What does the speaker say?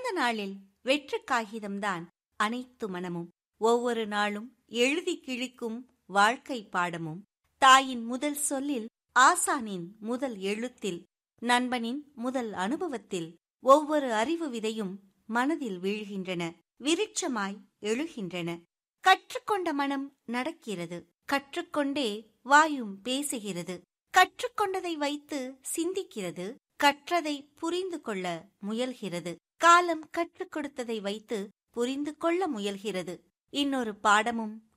பிறந்த நாளில் வெற்று காகிதம்தான் அனைத்து மனமும் ஒவ்வொரு நாளும் எழுதி கிழிக்கும் வாழ்க்கை பாடமும் தாயின் முதல் சொல்லில் ஆசானின் முதல் எழுத்தில் நண்பனின் முதல் அனுபவத்தில் ஒவ்வொரு அறிவு விதையும் மனதில் வீழ்கின்றன விருட்சமாய் எழுகின்றன கற்றுக்கொண்ட மனம் நடக்கிறது கற்றுக்கொண்டே வாயும் பேசுகிறது கற்றுக்கொண்டதை வைத்து சிந்திக்கிறது கற்றதை புரிந்து கொள்ள முயல்கிறது காலம் கற்றுக் கொடுத்ததை வைத்து புரிந்து கொள்ள முயல்கிறது இன்னொரு பாடமும்